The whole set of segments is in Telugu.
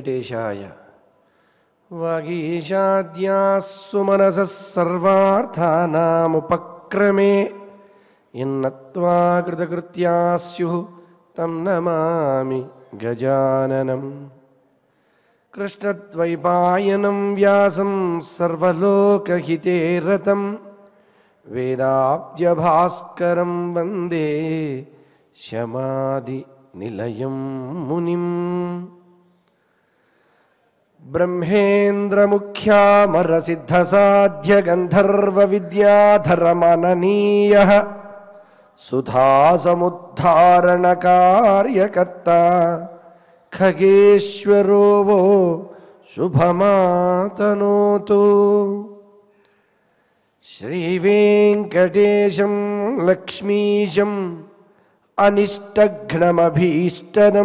వెంకటేశాయ వాగీషాద్యాः సుమనసः సర్వార్థానాముపక్రమే ఎన్నత్వా కృతకృత్యా స్యుః తం నమామి గజాననం కృష్ణద్వైపాయనం వ్యాసం సర్వలోకహితే రతం వేదాబ్జభాస్కరం వందే శమాది నిలయం మునిం బ్రహ్మేంద్రముఖ్యామరసిద్ధసాధ్యగంధర్వవిద్యాధరమననీయ సుధాసముద్ధారణకార్యకర్త ఖగేశ్వరో वो శుభమాతనోతు శ్రీవేంకటేశం లక్ష్మీశం అనిష్టఘ్నమభీష్టదం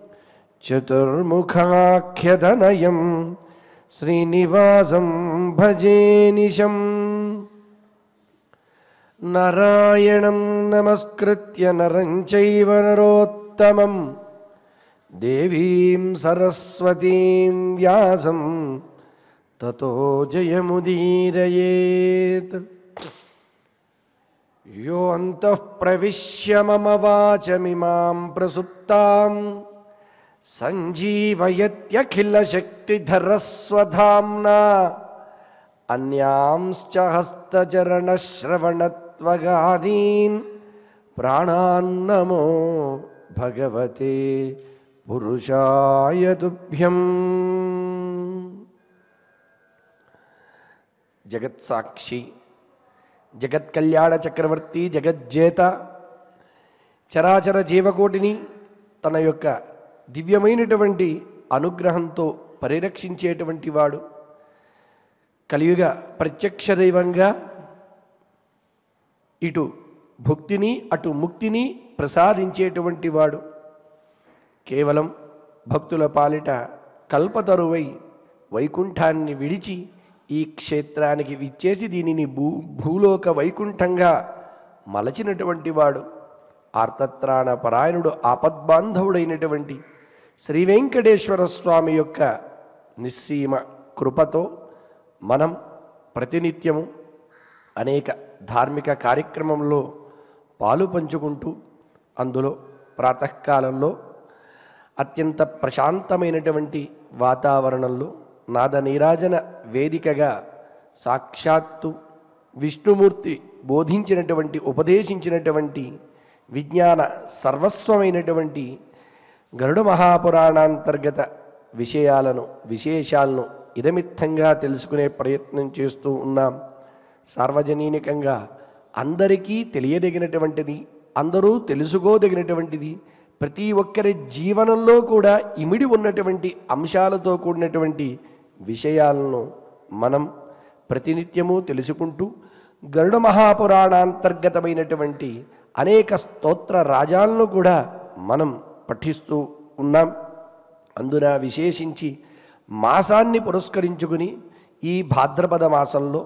చతుర్ముఖాఖ్యదనయం శ్రీనివాసం భజేనిశం నారాయణం నమస్కృత్య నరం చైవ నరోత్తమం దేవీం సరస్వతీం వ్యాసం తతో జయముదీరయేత్ యో అంతః ప్రవిశ్య మమ వాచమిమాం ప్రసుప్తాం సంజీవయత్యఖిలశక్తిధరస్వధామ్నా అన్యాంశ్చ హస్తచరణశ్రవణత్వగాదీన్ ప్రాణాన్నమో భగవతే పురుషాయ తుభ్యం జగత్సాక్షి జగత్కళ్యాణ చక్రవర్తి జగజ్జేత చరాచర జీవకోటిని తన యొక్క దివ్యమైనటువంటి అనుగ్రహంతో పరిరక్షించేటువంటి వాడు కలియుగ ప్రత్యక్ష దైవంగా ఇటు భుక్తిని అటు ముక్తిని ప్రసాదించేటువంటి వాడు కేవలం భక్తుల పాలిట కల్పతరువై వైకుంఠాన్ని విడిచి ఈ క్షేత్రానికి విచ్చేసి దీనిని భూ భూలోక వైకుంఠంగా మలచినటువంటి వాడు ఆర్తత్రాణ పరాయణుడు ఆపద్బాంధవుడైనటువంటి శ్రీ వెంకటేశ్వర స్వామి యొక్క నిస్సీమ కృపతో మనం ప్రతినిత్యము అనేక ధార్మిక కార్యక్రమంలో పాలు పంచుకుంటూ అందులో ప్రాతకాలంలో అత్యంత ప్రశాంతమైనటువంటి వాతావరణంలో నాద నీరాజన వేదికగా సాక్షాత్తు విష్ణుమూర్తి బోధించినటువంటి ఉపదేశించినటువంటి విజ్ఞాన సర్వస్వమైనటువంటి గరుడ మహాపురాణాంతర్గత విషయాలను విశేషాలను ఇదమిత్తంగా తెలుసుకునే ప్రయత్నం చేస్తూ ఉన్నాం సార్వజనీనికంగా అందరికీ తెలియదగినటువంటిది అందరూ తెలుసుకోదగినటువంటిది ప్రతి ఒక్కరి జీవనంలో కూడా ఇమిడి ఉన్నటువంటి అంశాలతో కూడినటువంటి విషయాలను మనం ప్రతినిత్యము తెలుసుకుంటూ గరుడ మహాపురాణాంతర్గతమైనటువంటి అనేక స్తోత్ర రాజాలను కూడా మనం పఠిస్తూ ఉన్నాం అందున విశేషించి మాసాన్ని పురస్కరించుకుని ఈ భాద్రపద మాసంలో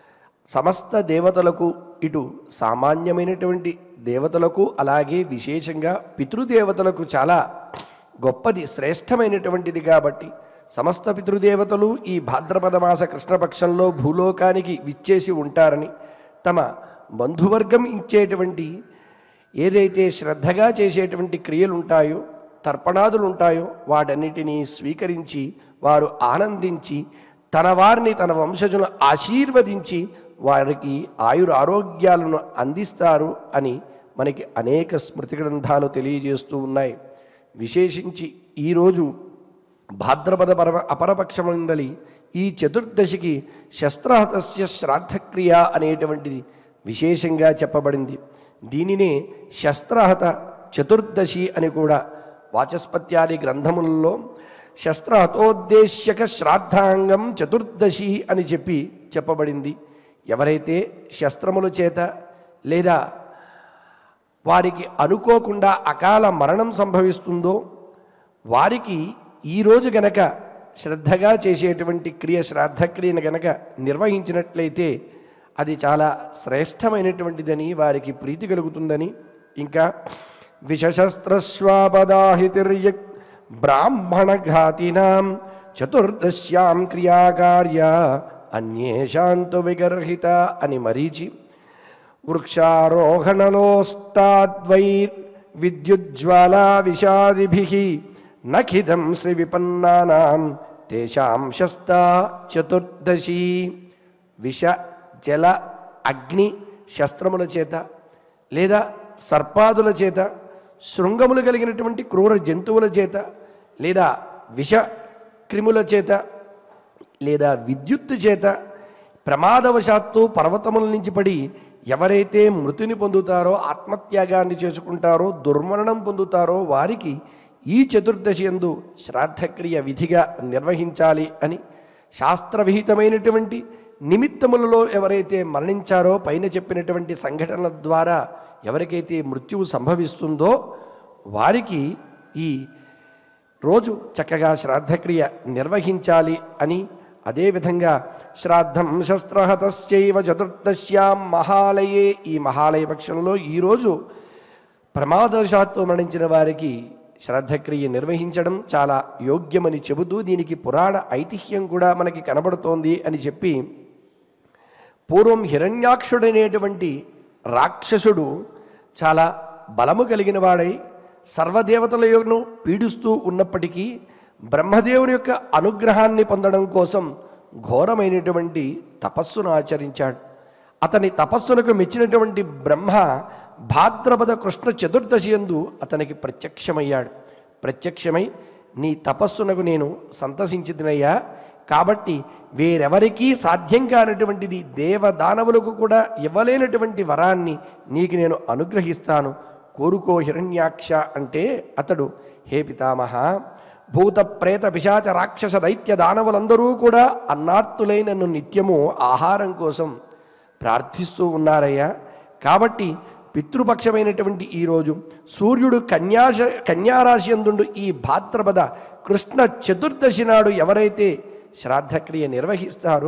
సమస్త దేవతలకు ఇటు సామాన్యమైనటువంటి దేవతలకు అలాగే విశేషంగా పితృదేవతలకు చాలా గొప్పది శ్రేష్టమైనటువంటిది కాబట్టి సమస్త పితృదేవతలు ఈ భాద్రపద మాస కృష్ణపక్షంలో భూలోకానికి విచ్చేసి ఉంటారని తమ బంధువర్గం ఇచ్చేటువంటి ఏదైతే శ్రద్ధగా చేసేటువంటి క్రియలు ఉంటాయో తర్పణాదులు ఉంటాయో వాటన్నిటినీ స్వీకరించి వారు ఆనందించి తన వారిని తన వంశజులను ఆశీర్వదించి వారికి ఆయుర ఆరోగ్యాలను అందిస్తారు అని మనకి అనేక స్మృతి గ్రంథాలు తెలియజేస్తూ ఉన్నాయి విశేషించి ఈరోజు భాద్రపద పరమ అపరపక్షమందలి ఈ చతుర్దశికి శస్త్రహతస్య శ్రాద్ధక్రియ అనేటువంటిది విశేషంగా చెప్పబడింది దీనినే శస్త్రహత చతుర్దశి అని కూడా వాచస్పత్యాది గ్రంథములలో శస్త్రహతోద్దేశ్యక శ్రాద్ధాంగం చతుర్దశి అని చెప్పి చెప్పబడింది ఎవరైతే శస్త్రముల చేత లేదా వారికి అనుకోకుండా అకాల మరణం సంభవిస్తుందో వారికి ఈరోజు గనక శ్రద్ధగా చేసేటువంటి క్రియ శ్రాద్ధక్రియను గనక నిర్వహించినట్లయితే అది చాలా శ్రేష్టమైనటువంటిదని వారికి ప్రీతి కలుగుతుందని ఇంకా విషశస్త్రస్వాపదాహితిర్య బ్రాహ్మణఘాతినాం చతుర్దశ్యాం క్రియాకార్య అన్యేషాంతు విగర్హిత అని మరీచి వృక్షారోహణలోస్తాద్వైర్ విద్యుజ్వాలా విషాదిభిః నఖిదం శ్రీ విపన్నానాం తేషాం శస్తా చతుర్దశి విష జల అగ్ని శస్త్రముల చేత లేదా సర్పాదుల చేత శృంగములు కలిగినటువంటి క్రూర జంతువుల చేత లేదా విష క్రిముల చేత లేదా విద్యుత్తు చేత ప్రమాదవశాత్తు పర్వతముల నుంచి పడి ఎవరైతే మృతిని పొందుతారో ఆత్మత్యాగాన్ని చేసుకుంటారో దుర్మరణం పొందుతారో వారికి ఈ చతుర్దశి ఎందు శ్రాద్ధక్రియ విధిగా నిర్వహించాలి అని శాస్త్రవిహితమైనటువంటి నిమిత్తములలో ఎవరైతే మరణించారో పైన చెప్పినటువంటి సంఘటనల ద్వారా ఎవరికైతే మృత్యువు సంభవిస్తుందో వారికి ఈ రోజు చక్కగా శ్రాద్ధక్రియ నిర్వహించాలి అని అదేవిధంగా శ్రాద్ధం శస్త్రహతశ్చైవ చతుర్దశ్యాం మహాలయే ఈ మహాలయ పక్షంలో ఈరోజు ప్రమాదవశాత్తు మరణించిన వారికి శ్రాద్ధక్రియ నిర్వహించడం చాలా యోగ్యమని చెబుతూ దీనికి పురాణ ఐతిహ్యం కూడా మనకి కనబడుతోంది అని చెప్పి పూర్వం హిరణ్యాక్షుడనేటువంటి రాక్షసుడు చాలా బలము కలిగిన వాడై సర్వదేవతల యొక్కను పీడిస్తూ ఉన్నప్పటికీ బ్రహ్మదేవుని యొక్క అనుగ్రహాన్ని పొందడం కోసం ఘోరమైనటువంటి తపస్సును ఆచరించాడు అతని తపస్సులకు మెచ్చినటువంటి బ్రహ్మ భాద్రపద కృష్ణ చతుర్దశి యందు అతనికి ప్రత్యక్షమయ్యాడు ప్రత్యక్షమై నీ తపస్సునకు నేను సంతసించినయ్యా కాబట్టి వేరెవరికీ సాధ్యం కానటువంటిది దేవదానవులకు కూడా ఇవ్వలేనటువంటి వరాన్ని నీకు నేను అనుగ్రహిస్తాను కోరుకో హిరణ్యాక్ష అంటే అతడు హే పితామహ భూత ప్రేత పిశాచ రాక్షస దైత్య దానవులందరూ కూడా అన్నార్తులై నన్ను నిత్యము ఆహారం కోసం ప్రార్థిస్తూ ఉన్నారయ్యా కాబట్టి పితృపక్షమైనటువంటి ఈరోజు సూర్యుడు కన్యాశ కన్యారాశి అందుండు ఈ భాద్రపద కృష్ణ చతుర్దశి నాడు ఎవరైతే శ్రాద్ధక్రియ నిర్వహిస్తారో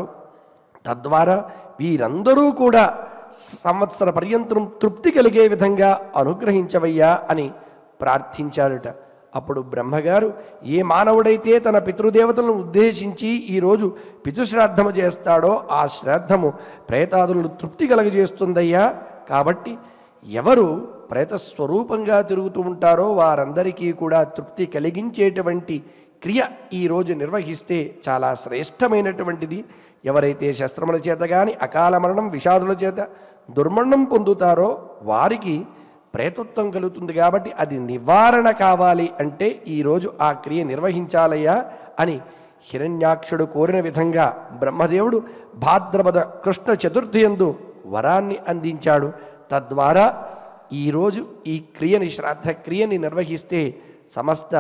తద్వారా వీరందరూ కూడా సంవత్సర పర్యంతరం తృప్తి కలిగే విధంగా అనుగ్రహించవయ్యా అని ప్రార్థించారుట అప్పుడు బ్రహ్మగారు ఏ మానవుడైతే తన పితృదేవతలను ఉద్దేశించి ఈరోజు పితృశ్రాద్ధము చేస్తాడో ఆ శ్రాద్ధము ప్రేతాదులను తృప్తి కలగజేస్తుందయ్యా కాబట్టి ఎవరు ప్రేతస్వరూపంగా తిరుగుతూ ఉంటారో వారందరికీ కూడా తృప్తి కలిగించేటువంటి క్రియ ఈరోజు నిర్వహిస్తే చాలా శ్రేష్టమైనటువంటిది ఎవరైతే శస్త్రముల చేత కానీ అకాల మరణం విషాదుల చేత దుర్మరణం పొందుతారో వారికి ప్రేతత్వం కలుగుతుంది కాబట్టి అది నివారణ కావాలి అంటే ఈరోజు ఆ క్రియ నిర్వహించాలయ్యా అని హిరణ్యాక్షుడు కోరిన విధంగా బ్రహ్మదేవుడు భాద్రపద కృష్ణ చతుర్థి యందు వరాన్ని అందించాడు తద్వారా ఈరోజు ఈ క్రియని శ్రాద్ధ క్రియని నిర్వహిస్తే సమస్త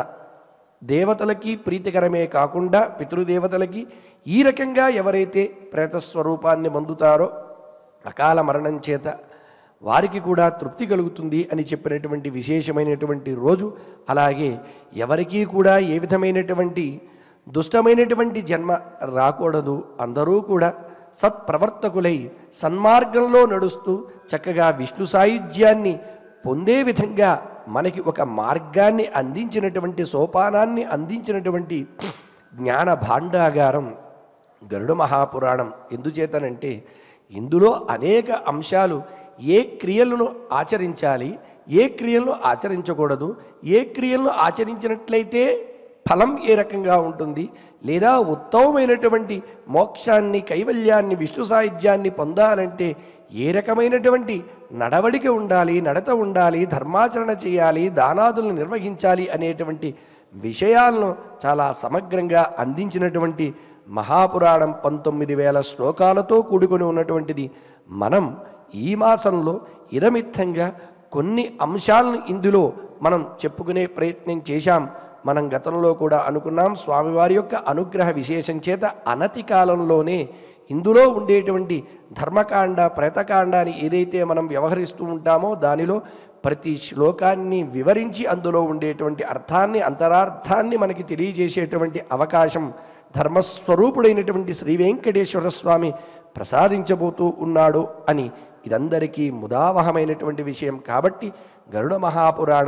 దేవతలకి ప్రీతికరమే కాకుండా పితృదేవతలకి ఈ రకంగా ఎవరైతే ప్రేతస్వరూపాన్ని పొందుతారో అకాల మరణం చేత వారికి కూడా తృప్తి కలుగుతుంది అని చెప్పినటువంటి విశేషమైనటువంటి రోజు అలాగే ఎవరికీ కూడా ఏ విధమైనటువంటి దుష్టమైనటువంటి జన్మ రాకూడదు అందరూ కూడా సత్ప్రవర్తకులై సన్మార్గంలో నడుస్తూ చక్కగా విష్ణు సాయుధ్యాన్ని పొందే విధంగా మనకి ఒక మార్గాన్ని అందించినటువంటి సోపానాన్ని అందించినటువంటి జ్ఞాన భాండాగారం గరుడ మహాపురాణం ఎందుచేతనంటే ఇందులో అనేక అంశాలు ఏ క్రియలను ఆచరించాలి ఏ క్రియలను ఆచరించకూడదు ఏ క్రియలను ఆచరించినట్లయితే ఫలం ఏ రకంగా ఉంటుంది లేదా ఉత్తమమైనటువంటి మోక్షాన్ని కైవల్యాన్ని విష్ణు సాహిత్యాన్ని పొందాలంటే ఏ రకమైనటువంటి నడవడిక ఉండాలి నడత ఉండాలి ధర్మాచరణ చేయాలి దానాదులను నిర్వహించాలి అనేటువంటి విషయాలను చాలా సమగ్రంగా అందించినటువంటి మహాపురాణం పంతొమ్మిది వేల శ్లోకాలతో కూడుకొని ఉన్నటువంటిది మనం ఈ మాసంలో ఇదమిత్తంగా కొన్ని అంశాలను ఇందులో మనం చెప్పుకునే ప్రయత్నం చేశాం మనం గతంలో కూడా అనుకున్నాం స్వామివారి యొక్క అనుగ్రహ విశేషం చేత అనతి కాలంలోనే ఇందులో ఉండేటువంటి ధర్మకాండ ప్రేతకాండ అని ఏదైతే మనం వ్యవహరిస్తూ ఉంటామో దానిలో ప్రతి శ్లోకాన్ని వివరించి అందులో ఉండేటువంటి అర్థాన్ని అంతరార్థాన్ని మనకి తెలియజేసేటువంటి అవకాశం ధర్మస్వరూపుడైనటువంటి శ్రీ వెంకటేశ్వర స్వామి ప్రసాదించబోతూ ఉన్నాడు అని ఇదందరికీ ముదావహమైనటువంటి విషయం కాబట్టి గరుడ మహాపురాణం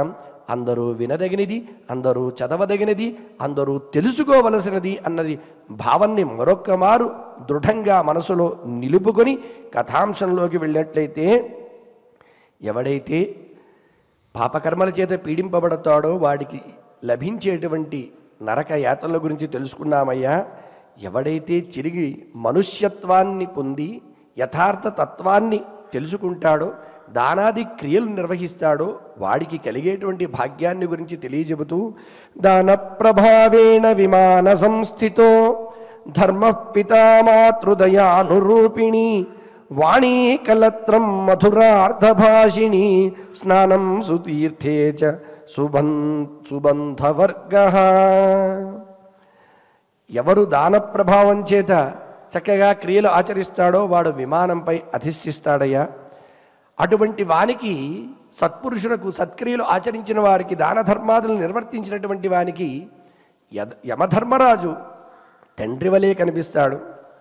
అందరూ వినదగినది అందరూ చదవదగినది అందరూ తెలుసుకోవలసినది అన్నది భావాన్ని మరొక్క మారు దృఢంగా మనసులో నిలుపుకొని కథాంశంలోకి వెళ్ళినట్లయితే ఎవడైతే పాపకర్మల చేత పీడింపబడతాడో వాడికి లభించేటువంటి నరక యాతనల గురించి తెలుసుకున్నామయ్యా ఎవడైతే చిరిగి మనుష్యత్వాన్ని పొంది యథార్థ తత్వాన్ని తెలుసుకుంటాడో దానాది క్రియలు నిర్వహిస్తాడో వాడికి కలిగేటువంటి భాగ్యాన్ని గురించి తెలియజెబుతూ దాన ప్రభావేణ విమాన సంస్థితో ధర్మ పితామాతృదయానురూపిణి వాణీ కలత్రం మధురార్ధభాషిణి స్నానం సుతీర్థే చ సుబన్ సుబంధవర్గ ఎవరు దాన ప్రభావం చేత చక్కగా క్రియలు ఆచరిస్తాడో వాడు విమానంపై అధిష్ఠిస్తాడయ్యా అటువంటి వానికి సత్పురుషులకు సత్క్రియలు ఆచరించిన వారికి దాన ధర్మాదులు నిర్వర్తించినటువంటి వానికి యద- యమధర్మరాజు తండ్రి వలె కనిపిస్తాడు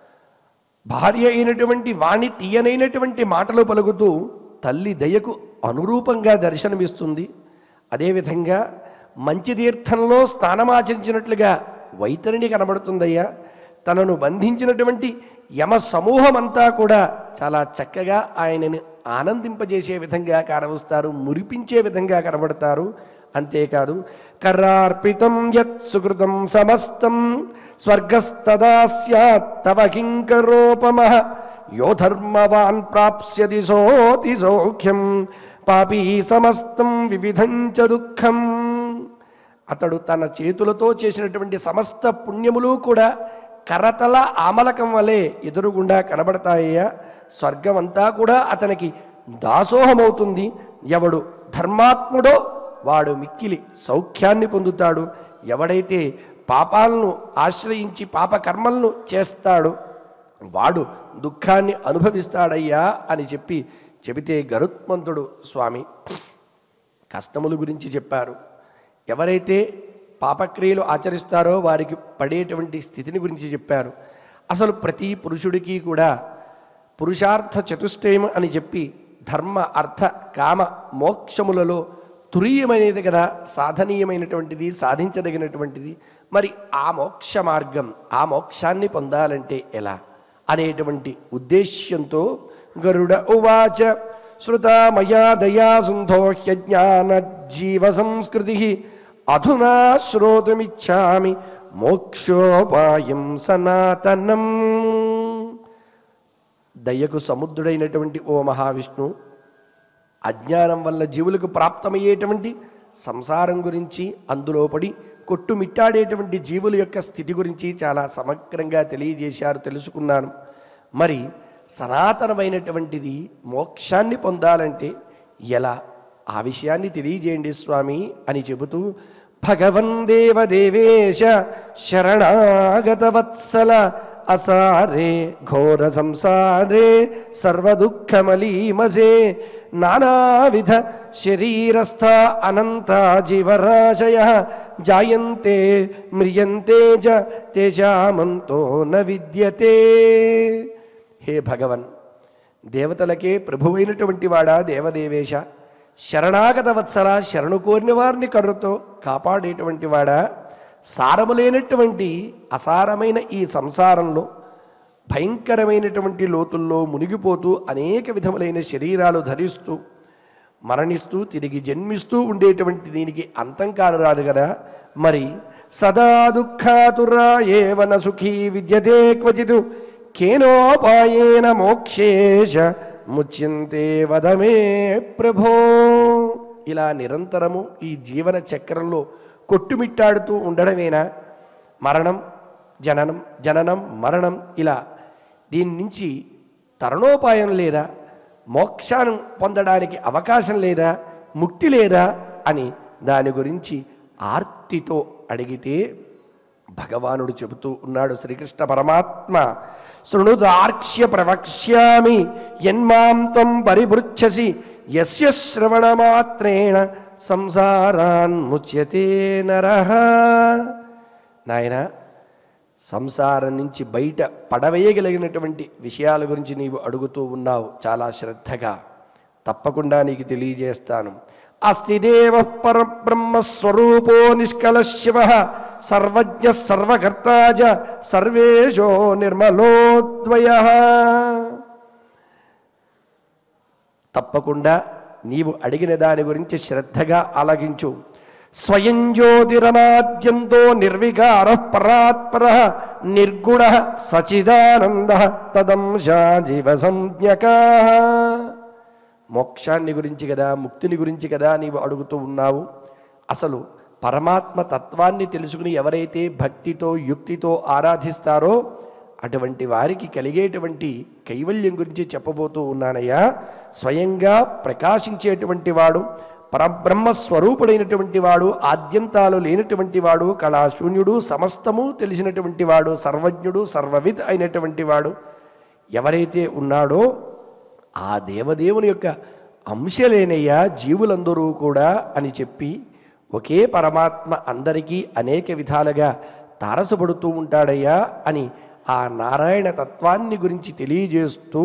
భార్య అయినటువంటి వాణి తీయనైనటువంటి మాటలు పలుకుతూ తల్లి దయకు అనురూపంగా దర్శనమిస్తుంది అదేవిధంగా మంచి తీర్థంలో స్నానమాచరించినట్లుగా వైతరిణి కనబడుతుందయ్యా తనను బంధించినటువంటి యమ సమూహమంతా కూడా చాలా చక్కగా ఆయనని ఆనందింపజేసే విధంగా కనవస్తారు మురిపించే విధంగా కనబడతారు అంతేకాదు కర్రార్పితం యత్ సుకృతం సమస్తం స్వర్గస్తదా స్యాత్ తవ కింకరోపమ యో ధర్మవాన్ ప్రాప్స్యతి సోతి సౌఖ్యం పాపీ సమస్తం వివిధం చ దుఃఖం అతడు తన చేతులతో చేసినటువంటి సమస్త పుణ్యములు కూడా కరతల ఆమలకం వలె ఎదురుగుండా కనబడతాయ్యా స్వర్గం అంతా కూడా అతనికి దాసోహమవుతుంది ఎవడు ధర్మాత్ముడో వాడు మిక్కిలి సౌఖ్యాన్ని పొందుతాడు ఎవడైతే పాపాలను ఆశ్రయించి పాపకర్మలను చేస్తాడో వాడు దుఃఖాన్ని అనుభవిస్తాడయ్యా అని చెప్పి చెబితే గరుత్మంతుడు స్వామి కష్టముల గురించి చెప్పారు ఎవరైతే పాపక్రియలు ఆచరిస్తారో వారికి పడేటువంటి స్థితిని గురించి చెప్పారు అసలు ప్రతి పురుషుడికి కూడా పురుషార్థ చతుష్టయం అని చెప్పి ధర్మ అర్థ కామ మోక్షములలో తురీయమైనది కదా సాధనీయమైనటువంటిది సాధించదగినటువంటిది మరి ఆ మోక్ష మార్గం ఆ మోక్షాన్ని పొందాలంటే ఎలా అనేటువంటి ఉద్దేశ్యంతో గరుడ ఉవాచ శ్రుతా మయా దయా సుంధోహ్యజ్ఞాన జీవ సంస్కృతి అధునా శ్రోతుమిచ్చామి మోక్షోపాయం సనాతనం దయ్యకు సముద్రుడైనటువంటి ఓ మహావిష్ణు అజ్ఞానం వల్ల జీవులకు ప్రాప్తమయ్యేటువంటి సంసారం గురించి అందులో పడి కొట్టుమిట్టాడేటువంటి జీవుల యొక్క స్థితి గురించి చాలా సమగ్రంగా తెలియజేశారు తెలుసుకున్నాను మరి సనాతనమైనటువంటిది మోక్షాన్ని పొందాలంటే ఎలా ఆ విషయాన్ని తెలియజేయండి స్వామి అని చెబుతూ భగవన్ దేవదేవేశ శరణాగతవత్సల అసారే ఘోర సంసారే సర్వదుఃఖమలీమసే నానావిధ శరీరస్థ అనంత జీవరాశయ జాయంతే మ్రియంతే చ తేషామంతో న విద్యతే హే భగవన్ దేవతలకే ప్రభువైనటువంటి వాడా దేవదేవేశ శరణాగత వత్సల శరణు కోరిన వారిని కర్రతో కాపాడేటువంటి వాడా సారము లేనటువంటి అసారమైన ఈ సంసారంలో భయంకరమైనటువంటి లోతుల్లో మునిగిపోతూ అనేక విధములైన శరీరాలు ధరిస్తూ మరణిస్తూ తిరిగి జన్మిస్తూ ఉండేటువంటి దీనికి అంతం కానురాదు కదా మరి సదా దుఃఖాతురా ఏవన సుఖీ విద్యతే క్వచిత్ కేనోపాయేన మోక్షేశ ముచ్యంతే వదమే ప్రభో ఇలా నిరంతరము ఈ జీవన చక్రంలో కొట్టుమిట్టాడుతూ ఉండడమేనా మరణం జననం జననం మరణం ఇలా దీని నుంచి తరుణోపాయం లేదా మోక్షాన్ని పొందడానికి అవకాశం లేదా ముక్తి లేదా అని దాని గురించి ఆర్తితో అడిగితే భగవానుడు చెబుతూ ఉన్నాడు శ్రీకృష్ణ పరమాత్మ శృణుదార్క్ష్య ప్రవక్ష్యామి యన్మాం త్వం పరిభృచ్ఛసి యస్య శ్రవణమాత్రేణ సంసారాన్ ముచ్యతే నరః నాయన సంసారం నుంచి బయట పడవేయగలిగినటువంటి విషయాల గురించి నీవు అడుగుతూ ఉన్నావు చాలా శ్రద్ధగా తప్పకుండా నీకు తెలియజేస్తాను అస్తి దేవ పరబ్రహ్మస్వరూపో నిష్కల శివ సర్వజ్ఞ సర్వకర్తాజ సర్వేశో నిర్మలోద్వయ తప్పకుండా నీవు అడిగిన దాని గురించి శ్రద్ధగా ఆలగించు స్వయం జ్యోతిరమాద్యంతో నిర్వికార పరాత్పర నిర్గుణ సచిదానంద తదంశా జీవ సంజ్ఞక మోక్షాన్ని గురించి కదా ముక్తిని గురించి కదా నీవు అడుగుతూ ఉన్నావు అసలు పరమాత్మ తత్వాన్ని తెలుసుకుని ఎవరైతే భక్తితో యుక్తితో ఆరాధిస్తారో అటువంటి వారికి కలిగేటువంటి కైవల్యం గురించి చెప్పబోతూ ఉన్నానయ్యా స్వయంగా ప్రకాశించేటువంటి వాడు పరబ్రహ్మ స్వరూపుడైనటువంటి వాడు ఆద్యంతాలు లేనటువంటి వాడు కళాశూన్యుడు సమస్తము తెలిసినటువంటి వాడు సర్వజ్ఞుడు సర్వవిద్ అయినటువంటి వాడు ఎవరైతే ఉన్నాడో ఆ దేవదేవుని యొక్క అంశలేనయ్యా జీవులందరూ కూడా అని చెప్పి ఒకే పరమాత్మ అందరికీ అనేక విధాలుగా తారసపడుతూ ఉంటాడయ్యా అని ఆ నారాయణ తత్వాన్ని గురించి తెలియజేస్తూ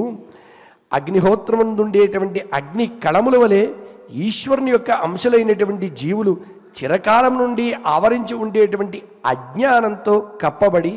అగ్నిహోత్రమందుండేటువంటి అగ్ని కళముల వలె ఈశ్వరుని యొక్క అంశలైనటువంటి జీవులు చిరకాలం నుండి ఆవరించి ఉండేటువంటి అజ్ఞానంతో కప్పబడి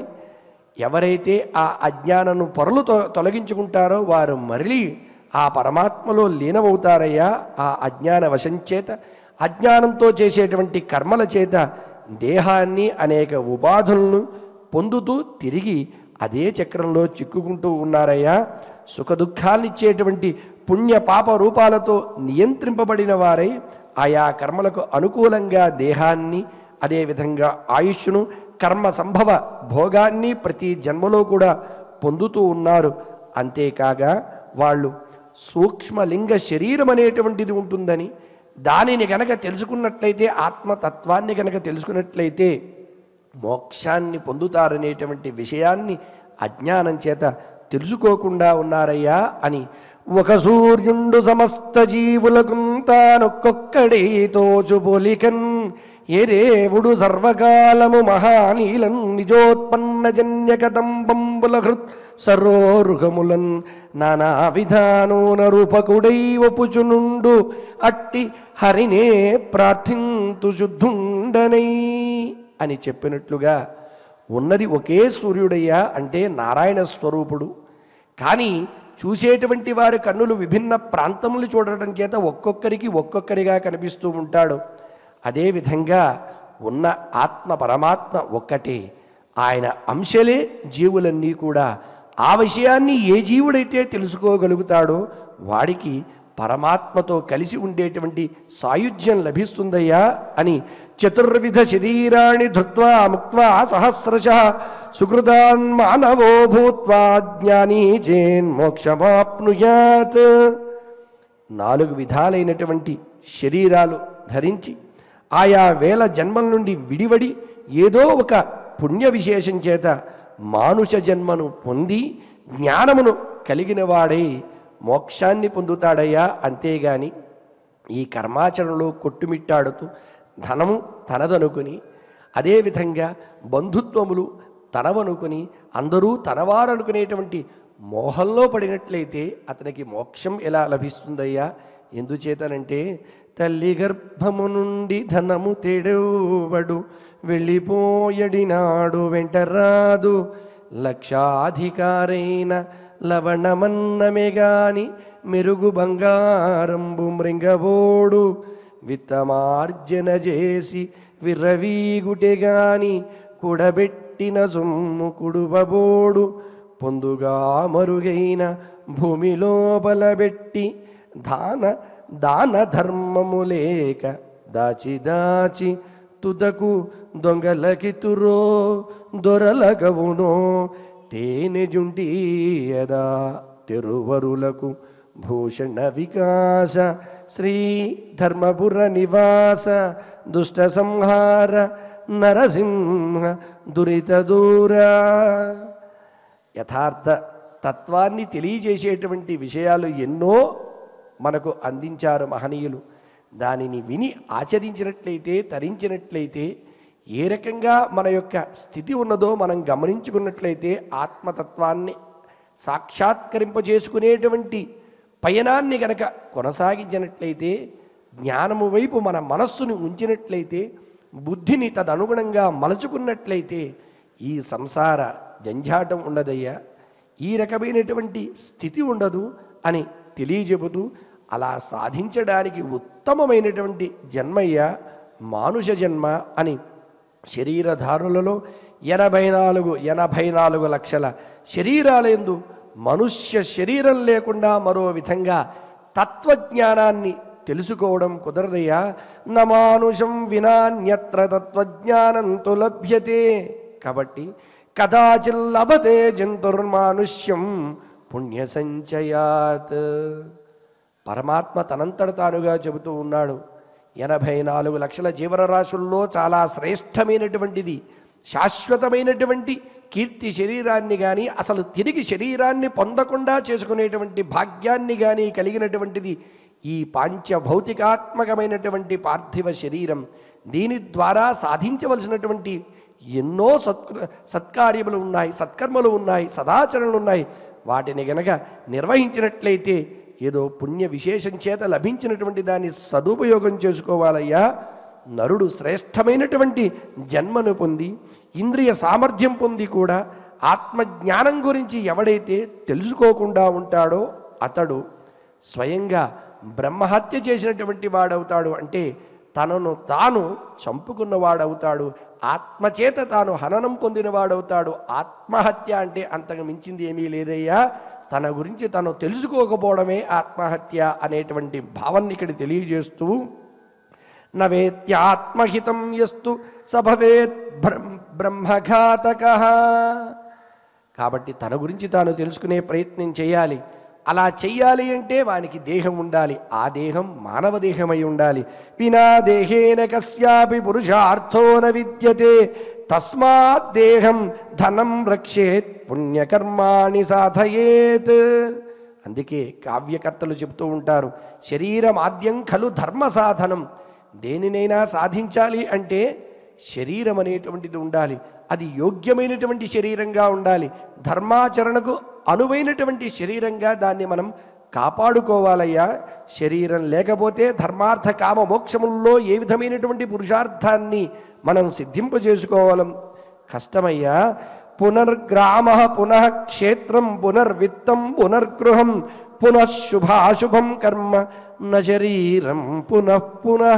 ఎవరైతే ఆ అజ్ఞానను పొరలు తొ- తొలగించుకుంటారో వారు మరలి ఆ పరమాత్మలో లీనమవుతారయ్యా ఆ అజ్ఞాన వశం చేత అజ్ఞానంతో చేసేటువంటి కర్మల చేత దేహాన్ని అనేక ఉపాధులను పొందుతూ తిరిగి అదే చక్రంలో చిక్కుకుంటూ ఉన్నారయ్యా సుఖ దుఃఖాలనిచ్చేటువంటి పుణ్య పాప రూపాలతో నియంత్రింపబడిన వారై ఆయా కర్మలకు అనుకూలంగా దేహాన్ని అదేవిధంగా ఆయుష్ను కర్మ సంభవ భోగాన్ని ప్రతి జన్మలో కూడా పొందుతూ ఉన్నారు అంతేకాగా వాళ్ళు సూక్ష్మలింగ శరీరం అనేటువంటిది ఉంటుందని దానిని గనక తెలుసుకున్నట్లయితే ఆత్మతత్వాన్ని గనక తెలుసుకున్నట్లయితే మోక్షాన్ని పొందుతారనేటువంటి విషయాన్ని అజ్ఞానం చేత తెలుసుకోకుండా ఉన్నారయ్యా అని ఒక సూర్యుండు సమస్త జీవులకు తానొక్కొక్కడే తోచు పోలికన్ ఏ దేవుడు సర్వకాలము మహానీలం నిజోత్పన్న జన్యకదంబంబుల హృత్ సరోరుహములన్ నానా విధానోన రూపకుడై ఒపుచునుండు అట్టి హరినే ప్రార్థింతు శుద్ధుండనై అని చెప్పినట్లుగా ఉన్నది ఒకే సూర్యుడయ్యా అంటే నారాయణ స్వరూపుడు కానీ చూసేటువంటి వారి కన్నులు విభిన్న ప్రాంతములు చూడటం చేత ఒక్కొక్కరికి ఒక్కొక్కరిగా కనిపిస్తూ ఉంటాడు అదేవిధంగా ఉన్న ఆత్మ పరమాత్మ ఒక్కటే ఆయన అంశలే జీవులన్నీ కూడా ఆ విషయాన్ని ఏ జీవుడైతే తెలుసుకోగలుగుతాడో వాడికి పరమాత్మతో కలిసి ఉండేటువంటి సాయుధ్యం లభిస్తుందయ్యా అని చతుర్విధ శరీరాణి ధృత్వా ముక్త్వా సహస్రశ సుకృతాన్ మానవో భూత్వా జ్ఞానీ చేన్ మోక్షమాప్నుయాత్ నాలుగు విధాలైనటువంటి శరీరాలు ధరించి ఆయా వేల జన్మల నుండి విడివడి ఏదో ఒక పుణ్య విశేషం చేత మానుష జన్మను పొంది జ్ఞానమును కలిగిన వాడై మోక్షాన్ని పొందుతాడయ్యా అంతేగాని ఈ కర్మాచరణలో కొట్టుమిట్టాడుతూ ధనము తనదనుకుని అదేవిధంగా బంధుత్వములు తనవనుకుని అందరూ తనవారనుకునేటువంటి మోహంలో పడినట్లయితే అతనికి మోక్షం ఎలా లభిస్తుందయ్యా ఎందుచేతనంటే తల్లి గర్భము నుండి ధనము తెడవడు వెళ్ళిపోయడినాడు వెంటరాదు లక్షాధికారైన లవణమన్నమే గాని మెరుగు బంగారంబు మృంగబోడు విత్తమార్జన చేసి విర్రవీగుటె గాని కూడబెట్టిన సొమ్ము కుడువబోడు పొందుగా మరుగైన భూమి లోపల పెట్టి దాన దాన ధర్మము లేక దాచి దాచి తుదకు దొంగలకితురో దొరలగవునో తేనె జుంటీయదా తెరువరులకు భూషణ వికాస శ్రీ ధర్మపుర నివాస దుష్ట సంహార నరసింహ దురిత దూరా యథార్థ తత్వాన్ని తెలియజేసేటువంటి విషయాలు ఎన్నో మనకు అందించారు మహనీయులు దానిని విని ఆచరించినట్లయితే తరించినట్లయితే ఏ రకంగా మన యొక్క స్థితి ఉన్నదో మనం గమనించుకున్నట్లయితే ఆత్మతత్వాన్ని సాక్షాత్కరింపజేసుకునేటువంటి పయనాన్ని గనక కొనసాగించినట్లయితే జ్ఞానము వైపు మన మనస్సును ఉంచినట్లయితే బుద్ధిని తదనుగుణంగా మలచుకున్నట్లయితే ఈ సంసార జంఝాటం ఉండదయ్యా ఈ రకమైనటువంటి స్థితి ఉండదు అని తెలియజెబుతూ అలా సాధించడానికి ఉత్తమమైనటువంటి జన్మయ్య మానుష జన్మ అని శరీరధారులలో ఎనభై నాలుగు ఎనభై నాలుగు లక్షల శరీరాలందు మనుష్య శరీరం లేకుండా మరో విధంగా తత్వజ్ఞానాన్ని తెలుసుకోవడం కుదరదయ్యా నమానుషం వినాన్యత్ర తత్వజ్ఞానంతో లభ్యతే కాబట్టి కదాచిల్ లభతే జంతుర్మానుష్యం పుణ్య సంచయాత్ పరమాత్మ తనంతట తానుగా చెబుతూ ఉన్నాడు ఎనభై నాలుగు లక్షల జీవనరాశుల్లో చాలా శ్రేష్టమైనటువంటిది శాశ్వతమైనటువంటి కీర్తి శరీరాన్ని కానీ అసలు తిరిగి శరీరాన్ని పొందకుండా చేసుకునేటువంటి భాగ్యాన్ని కానీ కలిగినటువంటిది ఈ పాంచభౌతికాత్మకమైనటువంటి పార్థివ శరీరం దీని ద్వారా సాధించవలసినటువంటి ఎన్నో సత్కృ సత్కార్యములు ఉన్నాయి సత్కర్మలు ఉన్నాయి సదాచరణలు ఉన్నాయి వాటిని గనక నిర్వహించినట్లయితే ఏదో పుణ్య విశేషం చేత లభించినటువంటి దాన్ని సదుపయోగం చేసుకోవాలయ్యా నరుడు శ్రేష్టమైనటువంటి జన్మను పొంది ఇంద్రియ సామర్థ్యం పొంది కూడా ఆత్మజ్ఞానం గురించి ఎవడైతే తెలుసుకోకుండా ఉంటాడో అతడు స్వయంగా బ్రహ్మహత్య చేసినటువంటి వాడవుతాడు అంటే తనను తాను చంపుకున్నవాడవుతాడు ఆత్మచేత తాను హననం పొందినవాడవుతాడు ఆత్మహత్య అంటే అంతకు మించింది ఏమీ లేదయ్యా తన గురించి తను తెలుసుకోకపోవడమే ఆత్మహత్య అనేటువంటి భావాన్ని ఇక్కడ తెలియజేస్తూ నవేత్యాత్మహితం యస్తు సభవేత్ బ్రహ్మఘాతక కాబట్టి తన గురించి తాను తెలుసుకునే ప్రయత్నం చేయాలి అలా చెయ్యాలి అంటే వానికి దేహం ఉండాలి ఆ దేహం మానవ దేహమై ఉండాలి వినా దేహేన కస్యాపి పురుషార్థో న విద్యతే తస్మాత్ దేహం ధనం రక్షేత్ పుణ్యకర్మాణి సాధయేత్ అందుకే కావ్యకర్తలు చెబుతూ ఉంటారు శరీరం ఆద్యం ఖలు ధర్మ సాధనం దేనినైనా సాధించాలి అంటే శరీరం అనేటువంటిది ఉండాలి అది యోగ్యమైనటువంటి శరీరంగా ఉండాలి ధర్మాచరణకు అనువైనటువంటి శరీరంగా దాన్ని మనం కాపాడుకోవాలయ్యా శరీరం లేకపోతే ధర్మార్థ కామ మోక్షముల్లో ఏ విధమైనటువంటి పురుషార్థాన్ని మనం సిద్ధింపజేసుకోవాలం కష్టమయ్యా పునర్గ్రామ పునః క్షేత్రం పునర్విత్తం పునర్గృహం పునః శుభాశుభం కర్మ న శరీరం పునః పునః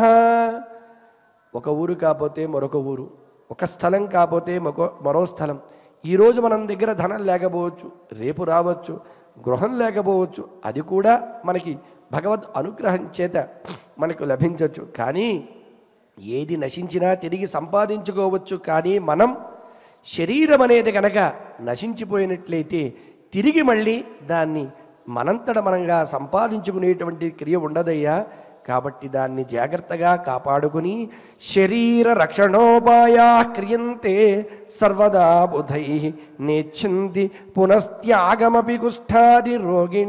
ఒక ఊరు కాకపోతే మరొక ఊరు ఒక స్థలం కాకపోతే మరొక మరో స్థలం ఈరోజు మనం దగ్గర ధనం లేకపోవచ్చు రేపు రావచ్చు గృహం లేకపోవచ్చు అది కూడా మనకి భగవద్ అనుగ్రహం చేత మనకు లభించవచ్చు కానీ ఏది నశించినా తిరిగి సంపాదించుకోవచ్చు కానీ మనం శరీరం అనేది కనుక నశించిపోయినట్లయితే తిరిగి మళ్ళీ దాన్ని మనంతట మనంగా సంపాదించుకునేటువంటి క్రియ ఉండదయ్యా కాబట్టి దాన్ని జాగ్రత్తగా కాపాడుకుని శరీర రక్షణోపాయా క్రియంతే సర్వదా బుధై నేచ్చింది పునస్త్యాగమపి కుష్ఠాది రోగిణ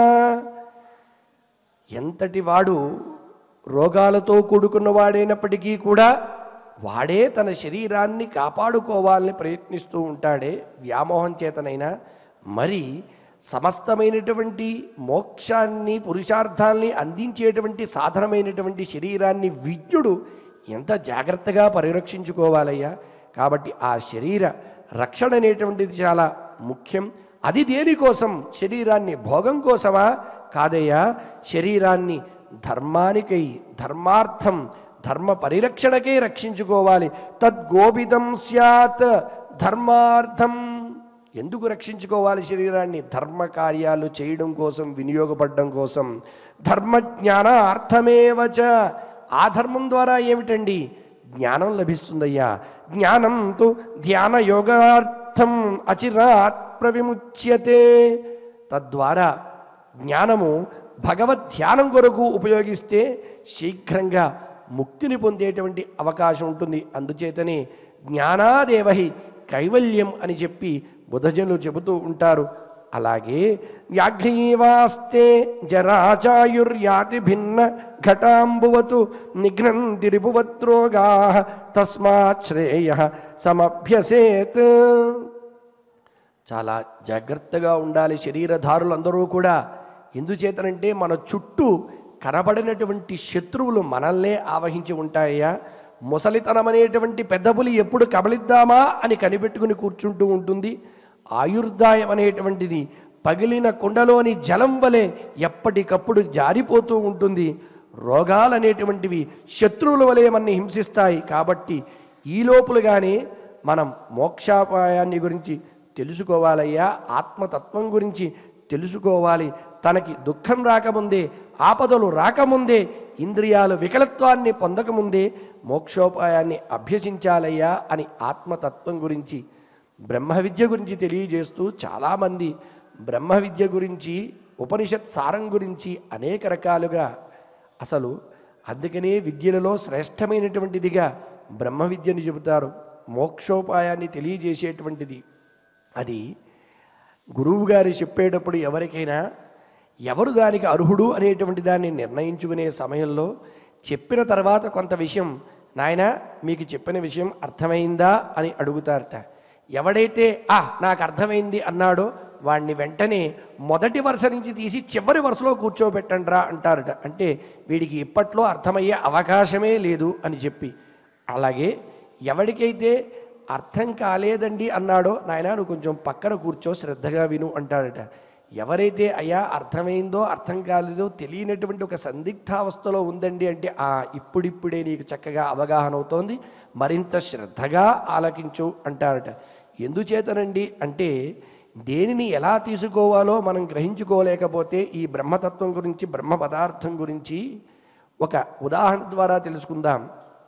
ఎంతటి వాడు రోగాలతో కూడుకున్న వాడైనప్పటికీ కూడా వాడే తన శరీరాన్ని కాపాడుకోవాలని ప్రయత్నిస్తూ ఉంటాడే వ్యామోహం చేతనైనా మరి సమస్తమైనటువంటి మోక్షాన్ని పురుషార్థాల్ని అందించేటువంటి సాధనమైనటువంటి శరీరాన్ని విజ్ఞుడు ఎంత జాగ్రత్తగా పరిరక్షించుకోవాలయ్యా కాబట్టి ఆ శరీర రక్షణ అనేటువంటిది చాలా ముఖ్యం అది దేనికోసం శరీరాన్ని భోగం కోసమా కాదయ్యా శరీరాన్ని ధర్మానికై ధర్మార్థం ధర్మ పరిరక్షణకే రక్షించుకోవాలి తద్గోపితం స్యాత్ ధర్మార్థం ఎందుకు రక్షించుకోవాలి శరీరాన్ని ధర్మ కార్యాలు చేయడం కోసం వినియోగపడడం కోసం ధర్మ జ్ఞాన అర్థమేవచ ఆ ధర్మం ద్వారా ఏమిటండి జ్ఞానం లభిస్తుందయ్యా జ్ఞానం తు ధ్యాన యోగార్థం అచిరాత్ ప్రవిముచ్యతే తద్వారా జ్ఞానము భగవద్ ధ్యానం కొరకు ఉపయోగిస్తే శీఘ్రంగా ముక్తిని పొందేటువంటి అవకాశం ఉంటుంది అందుచేతనే జ్ఞానాదేవహి కైవల్యం అని చెప్పి బుధజనులు చెబుతూ ఉంటారు అలాగే వ్యాఘ్రీవాస్తే జరాచాయుర్యాతి భిన్న ఘటాంబువతు నిఘ్నంతి రిపువత్రోగా తస్మాత్ శ్రేయ సమభ్యసేత్ చాలా జాగ్రత్తగా ఉండాలి శరీరధారులందరూ కూడా ఎందుచేతనంటే మన చుట్టూ కనబడినటువంటి శత్రువులు మనల్నే ఆవహించి ఉంటాయా ముసలితనం అనేటువంటి పెద్ద పులి ఎప్పుడు కబలిద్దామా అని కనిపెట్టుకుని కూర్చుంటూ ఉంటుంది ఆయుర్దాయం అనేటువంటిది పగిలిన కుండలోని జలం వలె ఎప్పటికప్పుడు జారిపోతూ ఉంటుంది రోగాలనేటువంటివి శత్రువుల వలె మనని హింసిస్తాయి కాబట్టి ఈ లోపులుగానే మనం మోక్షాపాయాన్ని గురించి తెలుసుకోవాలయ్యా ఆత్మతత్వం గురించి తెలుసుకోవాలి తనకి దుఃఖం రాకముందే ఆపదలు రాకముందే ఇంద్రియాలు వికలత్వాన్ని పొందకముందే మోక్షోపాయాన్ని అభ్యసించాలయ్యా అని ఆత్మతత్వం గురించి బ్రహ్మ విద్య గురించి తెలియజేస్తూ చాలామంది బ్రహ్మ విద్య గురించి ఉపనిషత్ సారం గురించి అనేక రకాలుగా అసలు అందుకనే విద్యలలో శ్రేష్టమైనటువంటిదిగా బ్రహ్మ విద్యని చెబుతారు మోక్షోపాయాన్ని తెలియజేసేటువంటిది అది గురువు గారు చెప్పేటప్పుడు ఎవరికైనా ఎవరు దానికి అర్హుడు అనేటువంటి దాన్ని నిర్ణయించుకునే సమయంలో చెప్పిన తర్వాత కొంత విషయం నాయన మీకు చెప్పిన విషయం అర్థమైందా అని అడుగుతారట ఎవడైతే ఆ నాకు అర్థమైంది అన్నాడో వాడిని వెంటనే మొదటి వరుస నుంచి తీసి చివరి వరుసలో కూర్చోబెట్టండిరా అంటారట అంటే వీడికి ఇప్పట్లో అర్థమయ్యే అవకాశమే లేదు అని చెప్పి అలాగే ఎవరికైతే అర్థం కాలేదండి అన్నాడో నాయన నువ్వు కొంచెం పక్కన కూర్చో శ్రద్ధగా విను అంటాడట ఎవరైతే అయ్యా అర్థమైందో అర్థం కాలేదో తెలియనటువంటి ఒక సందిగ్ధావస్థలో ఉందండి అంటే ఆ ఇప్పుడిప్పుడే నీకు చక్కగా అవగాహన అవుతోంది మరింత శ్రద్ధగా ఆలకించు అంటారట ఎందుచేతనండి అంటే దేనిని ఎలా తీసుకోవాలో మనం గ్రహించుకోలేకపోతే ఈ బ్రహ్మతత్వం గురించి బ్రహ్మ పదార్థం గురించి ఒక ఉదాహరణ ద్వారా తెలుసుకుందాం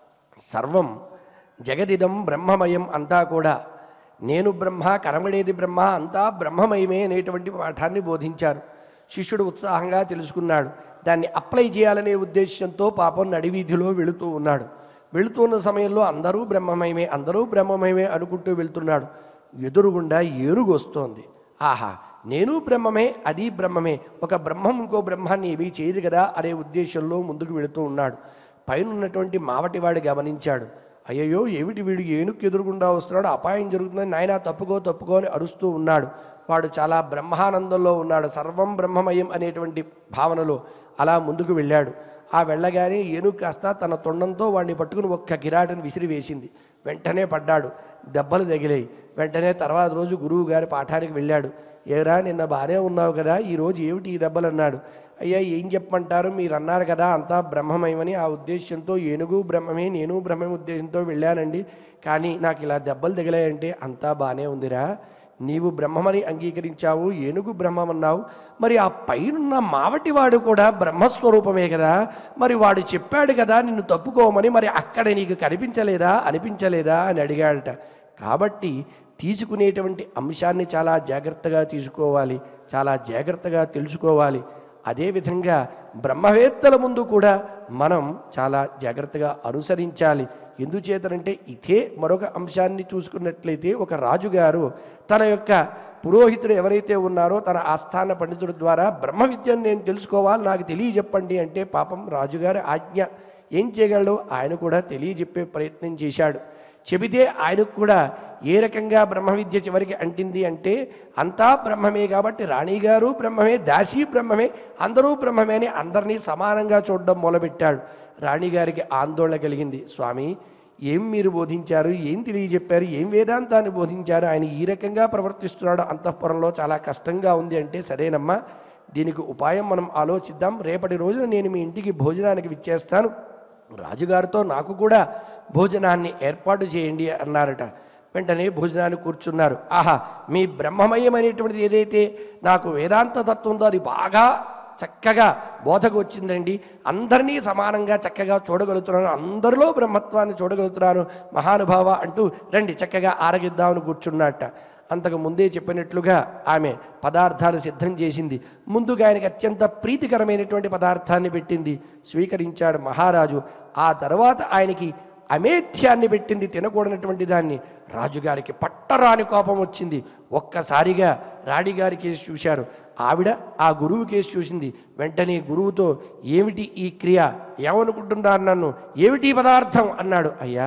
సర్వం జగదిదం బ్రహ్మమయం అంతా కూడా నేను బ్రహ్మ కనబడేది బ్రహ్మ అంతా బ్రహ్మమయమే అనేటువంటి పాఠాన్ని బోధించారు శిష్యుడు ఉత్సాహంగా తెలుసుకున్నాడు దాన్ని అప్లై చేయాలనే ఉద్దేశంతో పాపం నడివీధిలో వెళుతూ ఉన్నాడు వెళుతున్న సమయంలో అందరూ బ్రహ్మమయమే అందరూ బ్రహ్మమయమే అనుకుంటూ వెళ్తున్నాడు ఎదురుగుండా ఏనుగు వస్తోంది ఆహా నేను బ్రహ్మమే అది బ్రహ్మమే ఒక బ్రహ్మం ఇంకో బ్రహ్మాన్ని ఏమీ చేయదు కదా అనే ఉద్దేశంలో ముందుకు వెళుతూ ఉన్నాడు పైన ఉన్నటువంటి మావటివాడు గమనించాడు అయ్యయ్యో ఏమిటి వీడు ఏనుగు ఎదురుగుండా వస్తున్నాడు అపాయం జరుగుతుందని నాయన తప్పుకో తప్పుకో అని అరుస్తూ ఉన్నాడు వాడు చాలా బ్రహ్మానందంలో ఉన్నాడు సర్వం బ్రహ్మమయం అనేటువంటి భావనలో అలా ముందుకు వెళ్ళాడు ఆ వెళ్ళగానే ఏనుగు కాస్త తన తొండంతో వాడిని పట్టుకుని ఒక్క కిరాటను విసిరి వేసింది వెంటనే పడ్డాడు దెబ్బలు తగిలాయి వెంటనే తర్వాత రోజు గురువు గారి పాఠానికి వెళ్ళాడు ఏరా నిన్న బాగానే ఉన్నావు కదా ఈరోజు ఏమిటి ఈ దెబ్బలు అన్నాడు అయ్యా ఏం చెప్పమంటారు మీరు అన్నారు కదా అంతా బ్రహ్మమయమని ఆ ఉద్దేశంతో ఏనుగు బ్రహ్మమే నేను బ్రహ్మమే ఉద్దేశంతో వెళ్ళానండి కానీ నాకు ఇలా దెబ్బలు తగిలాయంటే అంతా బాగానే ఉందిరా నీవు బ్రహ్మమని అంగీకరించావు ఏనుగు బ్రహ్మమన్నావు మరి ఆ పైనున్న మావటివాడు కూడా బ్రహ్మస్వరూపమే కదా మరి వాడు చెప్పాడు కదా నిన్ను తప్పుకోమని మరి అక్కడ నీకు కనిపించలేదా అనిపించలేదా అని అడిగాడట కాబట్టి తీసుకునేటువంటి అంశాన్ని చాలా జాగ్రత్తగా తీసుకోవాలి చాలా జాగ్రత్తగా తెలుసుకోవాలి అదేవిధంగా బ్రహ్మవేత్తల ముందు కూడా మనం చాలా జాగ్రత్తగా అనుసరించాలి ఎందుచేతనంటే ఇదే మరొక అంశాన్ని చూసుకున్నట్లయితే ఒక రాజుగారు తన యొక్క పురోహితుడు ఎవరైతే ఉన్నారో తన ఆస్థాన పండితుడి ద్వారా బ్రహ్మ విద్యను నేను తెలుసుకోవాలి నాకు తెలియజెప్పండి అంటే పాపం రాజుగారి ఆజ్ఞ ఏం చేయగలడు ఆయన కూడా తెలియజెప్పే ప్రయత్నం చేశాడు చెబితే ఆయనకు కూడా ఏ రకంగా బ్రహ్మ విద్య చివరికి అంటింది అంటే అంతా బ్రహ్మమే కాబట్టి రాణిగారు బ్రహ్మమే దాసి బ్రహ్మమే అందరూ బ్రహ్మమే అని అందరినీ సమానంగా చూడడం మొదలుపెట్టాడు రాణిగారికి ఆందోళన కలిగింది స్వామి ఏం మీరు బోధించారు ఏం తెలియజెప్పారు ఏం వేదాంతాన్ని బోధించారు ఆయన ఈ రకంగా ప్రవర్తిస్తున్నాడు అంతఃపురంలో చాలా కష్టంగా ఉంది అంటే సరేనమ్మా దీనికి ఉపాయం మనం ఆలోచిద్దాం రేపటి రోజున నేను మీ ఇంటికి భోజనానికి విచ్చేస్తాను రాజుగారితో నాకు కూడా భోజనాన్ని ఏర్పాటు చేయండి అన్నారట వెంటనే భోజనానికి కూర్చున్నారు ఆహా మీ బ్రహ్మమయం అనేటువంటిది ఏదైతే నాకు వేదాంత తత్వం ఉందో అది బాగా చక్కగా బోధకు వచ్చిందండి అందరినీ సమానంగా చక్కగా చూడగలుగుతున్నాను అందరిలో బ్రహ్మత్వాన్ని చూడగలుగుతున్నాను మహానుభావ అంటూ రండి చక్కగా ఆరగిద్దామని కూర్చున్నట్ట అంతకు ముందే చెప్పినట్లుగా ఆమె పదార్థాలు సిద్ధం చేసింది ముందుగా ఆయనకి అత్యంత ప్రీతికరమైనటువంటి పదార్థాన్ని పెట్టింది స్వీకరించాడు మహారాజు ఆ తర్వాత ఆయనకి అమేధ్యాన్ని పెట్టింది తినకూడనటువంటి దాన్ని రాజుగారికి పట్టరాని కోపం వచ్చింది ఒక్కసారిగా రాణిగారి కేసు చూశారు ఆవిడ ఆ గురువు కేసు చూసింది వెంటనే గురువుతో ఏమిటి ఈ క్రియ ఏమనుకుంటున్నారు నన్ను ఏమిటి ఈ పదార్థం అన్నాడు అయ్యా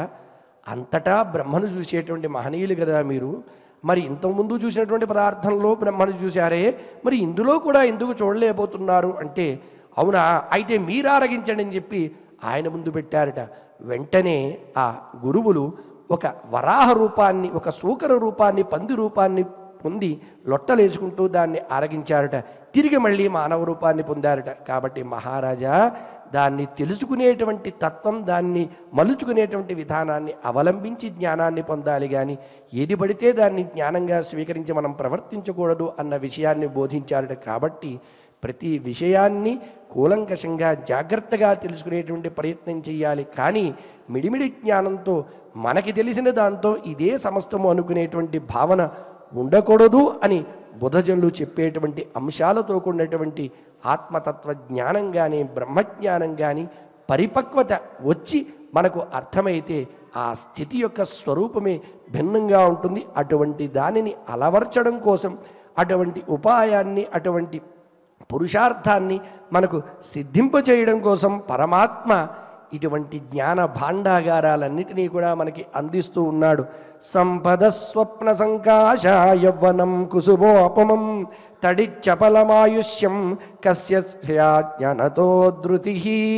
అంతటా బ్రహ్మను చూసేటువంటి మహనీయులు కదా మీరు మరి ఇంతకుముందు చూసినటువంటి పదార్థంలో బ్రహ్మను చూశారే మరి ఇందులో కూడా ఎందుకు చూడలేకపోతున్నారు అంటే అవునా అయితే మీరు ఆరగించండి అని చెప్పి ఆయన ముందు పెట్టారట వెంటనే ఆ గురువులు ఒక వరాహ రూపాన్ని ఒక సూకర రూపాన్ని పంది రూపాన్ని పొంది లొట్టలేసుకుంటూ దాన్ని ఆరగించారట తిరిగి మళ్ళీ మానవ రూపాన్ని పొందారట కాబట్టి మహారాజా దాన్ని తెలుసుకునేటువంటి తత్వం దాన్ని మలుచుకునేటువంటి విధానాన్ని అవలంబించి జ్ఞానాన్ని పొందాలి కానీ ఏది పడితే దాన్ని జ్ఞానంగా స్వీకరించి మనం ప్రవర్తించకూడదు అన్న విషయాన్ని బోధించారట కాబట్టి ప్రతి విషయాన్ని కూలంకషంగా జాగ్రత్తగా తెలుసుకునేటువంటి ప్రయత్నం చేయాలి కానీ మిడిమిడి జ్ఞానంతో మనకి తెలిసిన దాంతో ఇదే సమస్తము అనుకునేటువంటి భావన ఉండకూడదు అని బుధజనులు చెప్పేటువంటి అంశాలతో కూడినటువంటి ఆత్మతత్వ జ్ఞానం కానీ బ్రహ్మజ్ఞానం కానీ పరిపక్వత వచ్చి మనకు అర్థమైతే ఆ స్థితి యొక్క స్వరూపమే భిన్నంగా ఉంటుంది అటువంటి దానిని అలవర్చడం కోసం అటువంటి ఉపాయాన్ని అటువంటి పురుషార్థాన్ని మనకు సిద్ధింపచేయడం కోసం పరమాత్మ ఇటువంటి జ్ఞాన భాండాగారాలన్నిటినీ కూడా మనకి అందిస్తూ ఉన్నాడు సంపద స్వప్న సంకాశ యవ్వనం కుసుమోపమం తడిచ్చపలమాయుష్యం కస్య జ్ఞానతో ధృతి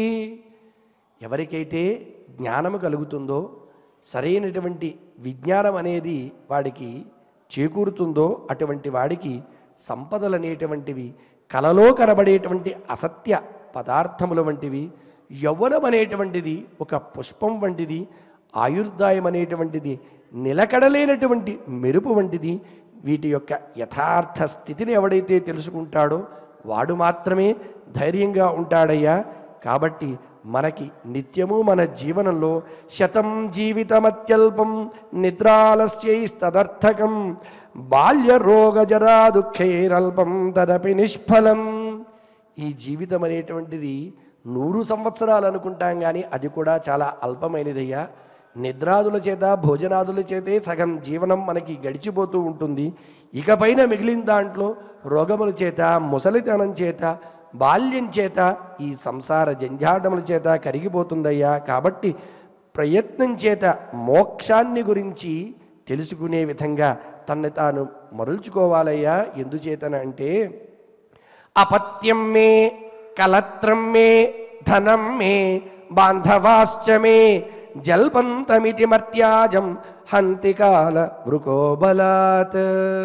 ఎవరికైతే జ్ఞానము కలుగుతుందో సరైనటువంటి విజ్ఞానం అనేది వాడికి చేకూరుతుందో అటువంటి వాడికి సంపదలు అనేటువంటివి కలలో కనబడేటువంటి అసత్య పదార్థముల వంటివి యవ్వనం అనేటువంటిది ఒక పుష్పం వంటిది ఆయుర్దాయం అనేటువంటిది నిలకడలేనటువంటి మెరుపు వంటిది వీటి యొక్క యథార్థ స్థితిని ఎవడైతే తెలుసుకుంటాడో వాడు మాత్రమే ధైర్యంగా ఉంటాడయ్యా కాబట్టి మనకి నిత్యము మన జీవనంలో శతం జీవితమత్యల్పం నిద్రాలస్యైస్తదర్థకం బాల్య రోగ జరా దుఃఖైరల్పం తదపి నిష్ఫలం ఈ జీవితం అనేటువంటిది నూరు సంవత్సరాలు అనుకుంటాం కానీ అది కూడా చాలా అల్పమైనదయ్యా నిద్రాదుల చేత భోజనాదుల చేతే సగం జీవనం మనకి గడిచిపోతూ ఉంటుంది ఇకపైన మిగిలిన దాంట్లో రోగముల చేత ముసలితనం చేత బాల్యం చేత ఈ సంసార జంజాటముల చేత కరిగిపోతుందయ్యా కాబట్టి ప్రయత్నం చేత మోక్షాన్ని గురించి తెలుసుకునే విధంగా తన్ను తాను మరల్చుకోవాలయ్యా ఎందుచేతన అంటే అపత్యం మే కలత్రం మే ధనం మే బాంధవాశ్చ మే జల్పంతమితి మర్త్యాజం హంతికాల వృకోబలాత్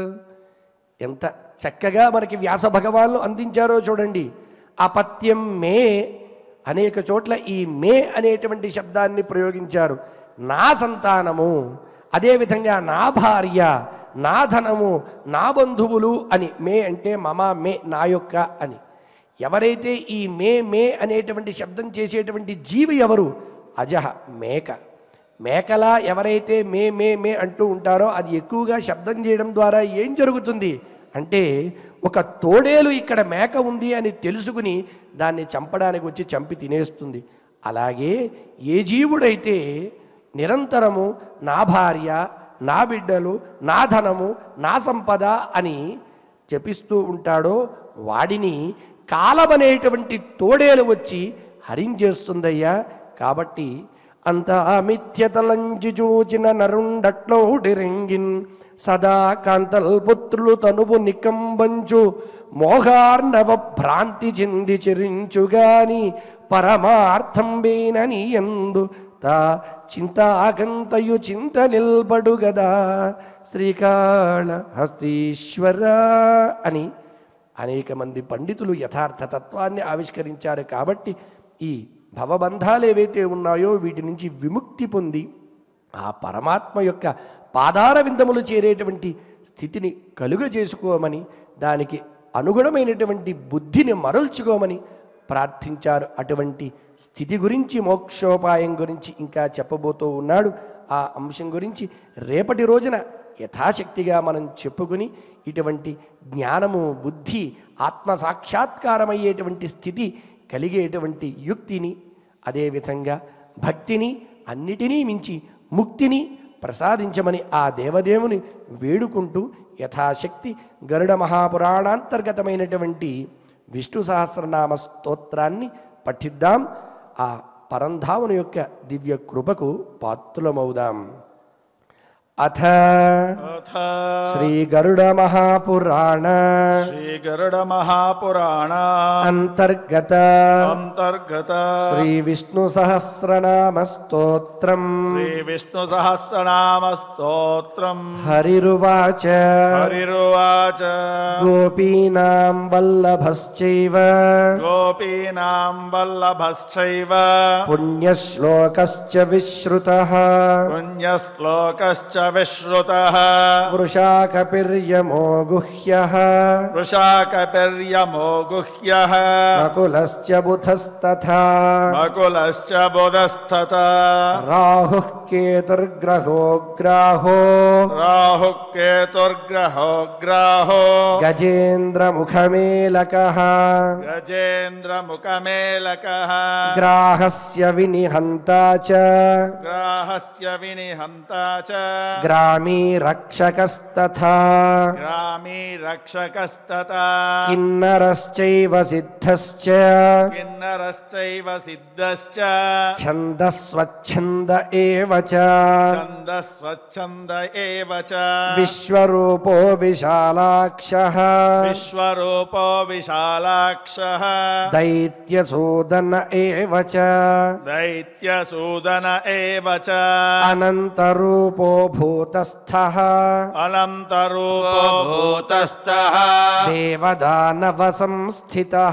ఎంత చక్కగా మనకి వ్యాస భగవాన్లు అందించారో చూడండి అపత్యం మే అనేక చోట్ల ఈ మే అనేటువంటి శబ్దాన్ని ప్రయోగించారు నా సంతానము అదేవిధంగా నా భార్య నా ధనము నా బంధువులు అని మే అంటే మమ మే నా యొక్క అని ఎవరైతే ఈ మే మే అనేటువంటి శబ్దం చేసేటువంటి జీవి ఎవరు అజహ మేక మేకలా ఎవరైతే మే మే మే అంటూ ఉంటారో అది ఎక్కువగా శబ్దం చేయడం ద్వారా ఏం జరుగుతుంది అంటే ఒక తోడేలు ఇక్కడ మేక ఉంది అని తెలుసుకుని దాన్ని చంపడానికి వచ్చి చంపి తినేస్తుంది అలాగే ఏ జీవుడైతే నిరంతరము నా భార్య నా బిడ్డలు నా ధనము నా సంపద అని జపిస్తూ ఉంటాడో వాడిని కాలమనేటువంటి తోడేలు వచ్చి హరించేస్తుందయ్యా కాబట్టి అంత మిథ్యతలంచి చూచిన నరుండట్లోడిరింగిన్ సదా కాంతల్ పుత్రులు తనువు నికంబంచు మోహార్ణవ భ్రాంతి చెంది చిరించుగాని పరమార్థం వేనని ఎందు తా చింతాకంతయు చింత నిల్బడు గదా శ్రీకాళ హస్తీశ్వర అని అనేక మంది పండితులు యథార్థ తత్వాన్ని ఆవిష్కరించారు కాబట్టి ఈ భవబంధాలు ఏవైతే ఉన్నాయో వీటి నుంచి విముక్తి పొంది ఆ పరమాత్మ యొక్క పాదార విందములు చేరేటువంటి స్థితిని కలుగజేసుకోమని దానికి అనుగుణమైనటువంటి బుద్ధిని మరల్చుకోమని ప్రార్థించారు అటువంటి స్థితి గురించి మోక్షోపాయం గురించి ఇంకా చెప్పబోతూ ఉన్నాడు ఆ అంశం గురించి రేపటి రోజున యథాశక్తిగా మనం చెప్పుకుని ఇటువంటి జ్ఞానము బుద్ధి ఆత్మ సాక్షాత్కారమయ్యేటువంటి స్థితి కలిగేటువంటి యుక్తిని అదేవిధంగా భక్తిని అన్నిటినీ మించి ముక్తిని ప్రసాదించమని ఆ దేవదేవుని వేడుకుంటూ యథాశక్తి గరుడ మహాపురాణాంతర్గతమైనటువంటి విష్ణు సహస్రనామ స్తోత్రాన్ని పఠిద్దాం ఆ పరంధాముని యొక్క దివ్య కృపకు పాత్రులమవుదాం అథ अथ శ్రీగరుడమహాపురాణ श्रीगरुडमहापुराण అంతర్గత अन्तर्गत శ్రీవిష్ణుసహస్రనామస్తోత్రం श्रीविष्णुसहस्रनामस्तोत्रम् హరిరువాచ हरिरुवाच గోపీనాం వల్లభశ్చైవ गोपीनां वल्लभश्चैव పుణ్యశ్లోకశ్చ విశ్రుతः पुण्यश्लोकश्च विश्रुतः వృషాకపిర్యమో గుహ్యः वृषाकपिर्यमो गुह्यः నకులశ్చ బుధస్తథా नकुलश्च बुधस्तथा రాహుః కేతుర్గ్రహో గ్రాహో राहुः केतुर्ग्रहो ग्राहो గజేంద్రముఖమేలకः गजेन्द्रमुखमेलकः గ్రాహస్య వినిహంతా చ ग्राहस्य विनिहन्ता च గ్రామీ రక్షకస్తథా ग्रामी रक्षकस्तथा కిన్నరశ్చైవ సిద్ధశ్చ किन्नरश्चैव सिद्धश्च ఛందస్వచ్ఛంద ఏవ చ छन्दस्वच्छन्द एव च విశ్వరూపో విశాలాక్షः विश्वरूपो विशालाक्षः దైత్యసూదన ఏవ చ दैत्यसूदन एव च అనంతరూపో భూతస్థః अनन्तरूपो भूतस्थः దేవదానవ సంస్థితः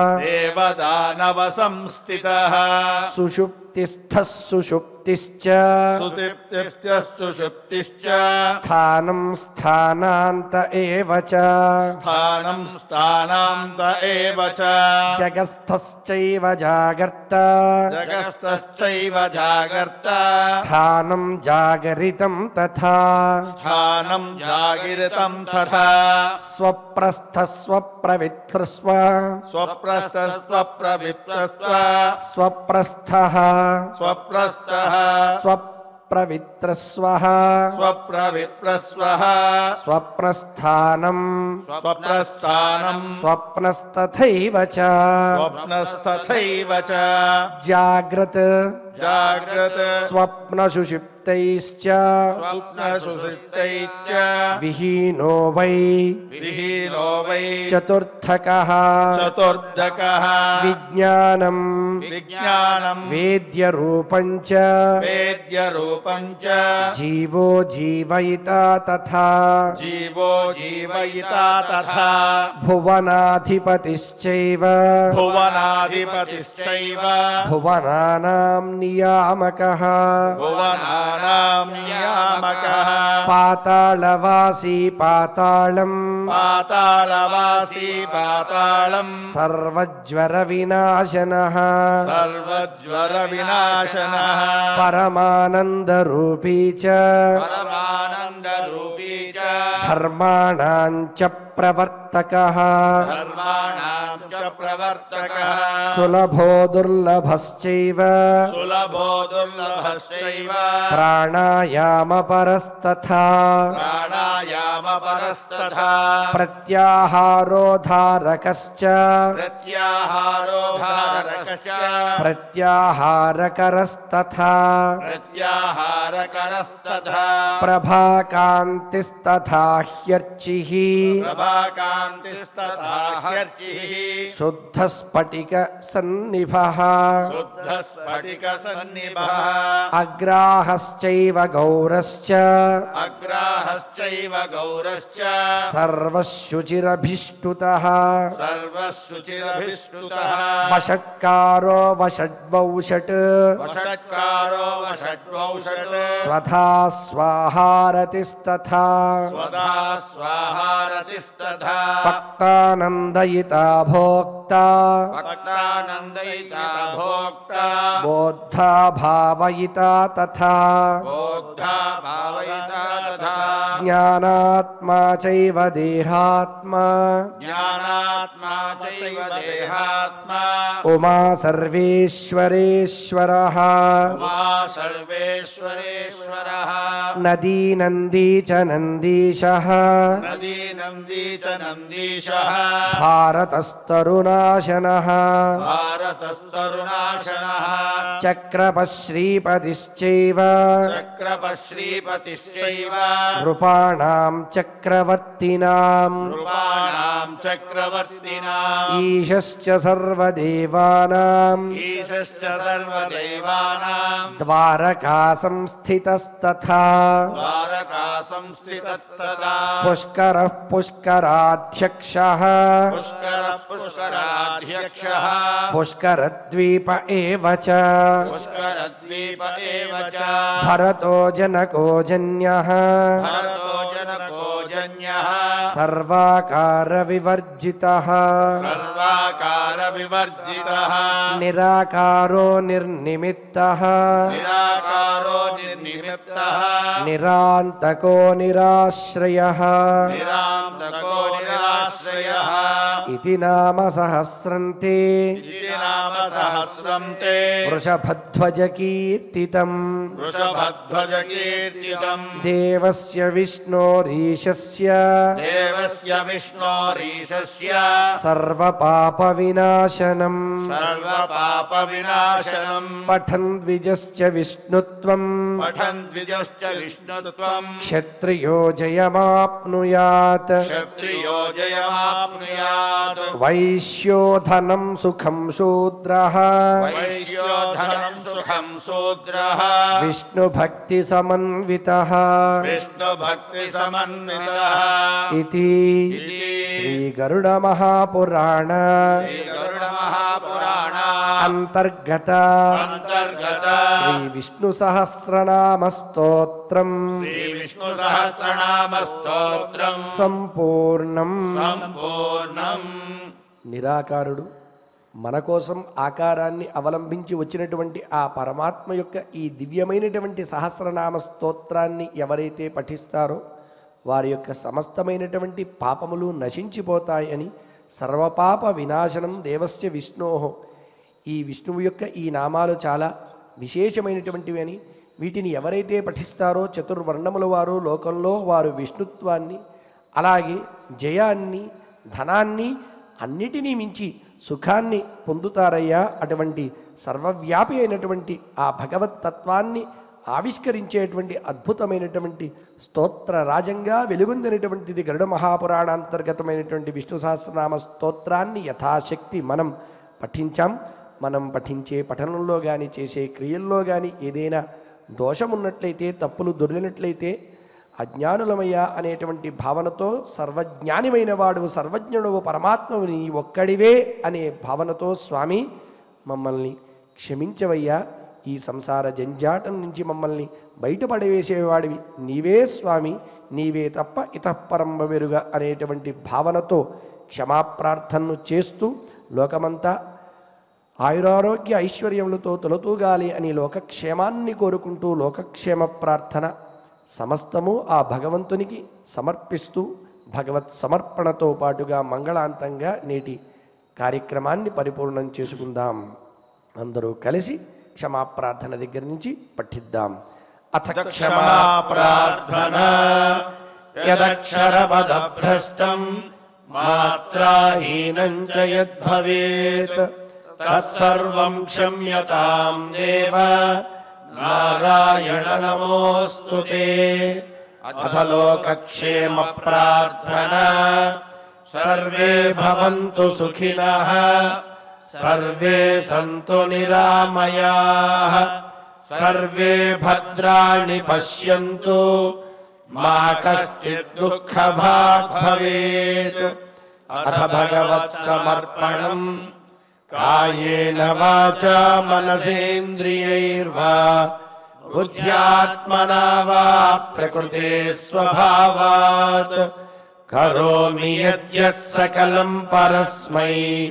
देवदानवसंस्थितः సుషుప్తిస్థः సుషుప్తిశ్చ सुतिप्तिश्च सुषुप्तिश्च స్థానం స్థానాంత ఏవ చ स्थानं स्थानान्त एव च జగస్థశ్చైవ జాగర్త जगस्तश्चैव जागर्त స్థానం జాగరితం తథా स्थानं जागरितं तथा స్వప్రస్థ స్వప్రవిత్రస్వ स्वप्रस्तस्वप्रविप्तस्व స్వప్రస్థ स्वप्रस्तः స్వప్రవిత్రస్వ स्वप्रविप्रस्वः స్వప్రస్థానం स्वप्रस्थानं స్వప్నస్తథైవ చ स्वप्नस्तथैव च జాగ్రత్ जाग्रत స్వప్నసుషిప్తైశ్చ स्वप्नसुषिप्तैश्च విహీనో వై विहीनो वै చతుర్థకः चतुर्दकः విజ్ఞానం विज्ञानं వేద్యరూపం చ वेद्यरूपं च జీవో జీవయితా తథా जीवो जीवयिता तथा భువనాధిపతిశ్చైవ भुवनाधिपतिश्चैव భువనానాం నియామకः भुवनानां नियामकः పాతాళవాసీ పాతాళం पातालवासी पातालम् సర్వజ్వర వినాశనః सर्वज्वरविनाशनः పరమానందరూపీ చ परमानन्दरूपी च ధర్మాణాం చ ప్రవర్తకः धर्माणां च प्रवर्तकः సులభో దుర్లభశ్చైవ सुलभो दुर्लभश्चैव ప్రాణాయామపరస్తథా प्राणायामपरस्तथा ప్రత్యాహారోధారకశ్చ प्रत्याहारो धारकश्च ప్రత్యాహారకరస్తథా प्रत्याहारकरस्तथा ప్రభాకాంతిస్తథా హ్యర్చిః प्रभाकान्तिस्तथा ह्यर्चिः శుద్ధస్ఫటిక సన్నిభः शुद्धस्फटिकसन्निभः అగ్రాహశ్చైవ గౌరశ్చ अग्राहश्चैव गौरश्च సర్వశుచిరభిష్టుతः सर्वशुचिरभिष्टुतः వషట్కారో వషడ్వౌషట్ वषट्कारो वषड्वौषट् స్వధా స్వాహారతిస్తథా स्वधा स्वाहारतिस्तथा భక్తానందయితా భోక్తా भक्तानन्दयिता भोक्ता బోద్ధా భావయితా తథా बोद्धा भावयिता तथा జ్ఞానాత్మా చైవ దేహాత్మా ज्ञानात्मा चैव देहात्मा ఉమా సర్వేశ్వరేశ్వర उमा सर्वेश्वरेश्वरः నదీ నందీ చ నందీశ नदी नन्दी च नन्दीशः భారతస్తరుణాశన भारतस्तरुणाशनः చక్రప శ్రీపతిశ్చైవ चक्रपः श्रीपतिश्चैव నృపాణాం చక్రవర్తినాం नृपाणाम् चक्रवर्तिनाम् ఈశశ్చ సర్వదేవానాం ईशश्च सर्वदेवानाम् ద్వారకా సంస్థితస్తథా द्वारका संस्थितस्तदा పుష్కర పుష్కరాధ్యక్ష पुष्करः पुष्कराध्यक्षः పుష్కరద్వీప ఏవ చ पुष्करद्वीप एव च భరతో జనకో జన్య भरतो जनको जन्यः సర్వాకార వివర్జిత सर्वाकारविवर्जितः నిరాకారో నిర్నిమిత్త निराकारो निर्निमित्तः నిరాంతకో నిరాశ్రయ निरान्तको निराश्रयः ఇది నామ సహస్రంతే इति नाम सहस्रम् ते వృషభధ్వజ కీర్తితం वृषभध्वजकीर्तितम् దేవస్య విష్ణోరీశస్య देवस्य विष्णोरीशस्य సర్వపాప వినాశనం सर्वपापविनाशनम् పఠన్ ద్విజశ్చ విష్ణుత్వం पठन् द्विजश्च विष्णुत्वम् క్షత్రియో జయమాప్నుయాత్ क्षत्रियो जयमाप्नुयात् వైశ్యోధనం సుఖం శూద్ర वैश्योधनम् सुखम् शूद्रः విష్ణుభక్తి సమన్విత विष्णुभक्तिसमन्वितः ఇది इति శ్రీ గరుడ మహాపురాణ श्रीगरुडमहापुराण అంతర్గత अन्तर्गत శ్రీ విష్ణు సహస్రనామ స్తోత్రం श्रीविष्णुसहस्रनामस्तोत्रम् సంపూర్ణం सम्पूर्णम् నిరాకారుడు మన కోసం ఆకారాన్ని అవలంబించి వచ్చినటువంటి ఆ పరమాత్మ యొక్క ఈ దివ్యమైనటువంటి సహస్రనామ స్తోత్రాన్ని ఎవరైతే పఠిస్తారో వారి యొక్క సమస్తమైనటువంటి పాపములు నశించిపోతాయని సర్వపాప వినాశనం దేవస్య విష్ణోహో ఈ విష్ణువు యొక్క ఈ నామాలు చాలా విశేషమైనటువంటివి అని వీటిని ఎవరైతే పఠిస్తారో చతుర్వర్ణముల వారు లోకంలో వారు విష్ణుత్వాన్ని అలాగే జయాన్ని ధనాన్ని అన్నిటినీ మించి సుఖాన్ని పొందుతారయ్యా అటువంటి సర్వవ్యాపి అయినటువంటి ఆ భగవత్ తత్వాన్ని ఆవిష్కరించేటువంటి అద్భుతమైనటువంటి స్తోత్ర రాజంగా వెలుగొందినటువంటిది గరుడ మహాపురాణాంతర్గతమైనటువంటి విష్ణు సహస్రనామ స్తోత్రాన్ని యథాశక్తి మనం పఠించాం మనం పఠించే పఠనంలో కానీ చేసే క్రియల్లో కానీ ఏదైనా దోషం ఉన్నట్లయితే తప్పులు దొరికినట్లయితే అజ్ఞానులమయ్యా అనేటువంటి భావనతో సర్వజ్ఞానిమైన వాడు సర్వజ్ఞుడు పరమాత్మవు నీ ఒక్కడివే అనే భావనతో స్వామి మమ్మల్ని క్షమించవయ్యా ఈ సంసార జంజాటం నుంచి మమ్మల్ని బయటపడవేసేవాడివి నీవే స్వామి నీవే తప్ప ఇతఃపరంబ వెరుగ అనేటువంటి భావనతో క్షమాప్రార్థనను చేస్తూ లోకమంతా ఆయురారోగ్య ఐశ్వర్యములతో తొలతూగాలి అని లోకక్షేమాన్ని కోరుకుంటూ లోకక్షేమ ప్రార్థన సమస్తము ఆ భగవంతునికి సమర్పిస్తూ భగవత్ సమర్పణతో పాటుగా మంగళాంతంగా నేటి కార్యక్రమాన్ని పరిపూర్ణం చేసుకుందాం అందరూ కలిసి క్షమాప్రార్థన దగ్గర నుంచి పఠిద్దాం అథ క్షమా क्षमा प्रार्थना यदक्षरपदभ्रष्टम् मात्राहीनम् च यद्भवेत् तत्सर्वम् क्षम्यताम् देव नारायण नमोऽस्तु ते अथ लोकक्षेमप्रार्थना सर्वे भवन्तु सुखिनः सर्वे सन्तु निरामयाः सर्वे भद्राणि पश्यन्तु मा कश्चित् दुःखभाग् भवेत् अथ भगवत्समर्पणम् कायेन वाचा मनसेन्द्रियैर्वा बुद्ध्यात्मना वा प्रकृते स्वभावात् करोमि यद्यत् सकलम् परस्मै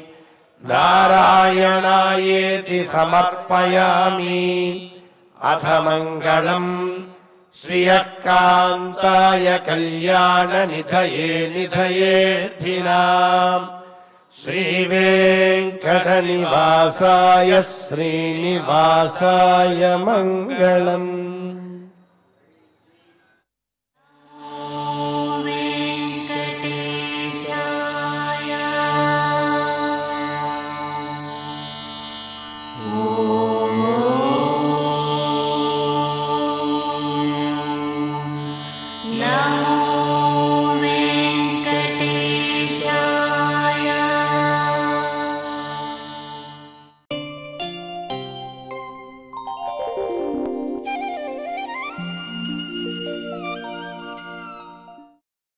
नारायणायेति समर्पयामि अथ मङ्गलम् श्रियः कान्ताय कल्याणनिधये निधयेऽर्थिनाम् श्रीवेङ्कटनिवासाय श्रीनिवासाय मङ्गलम्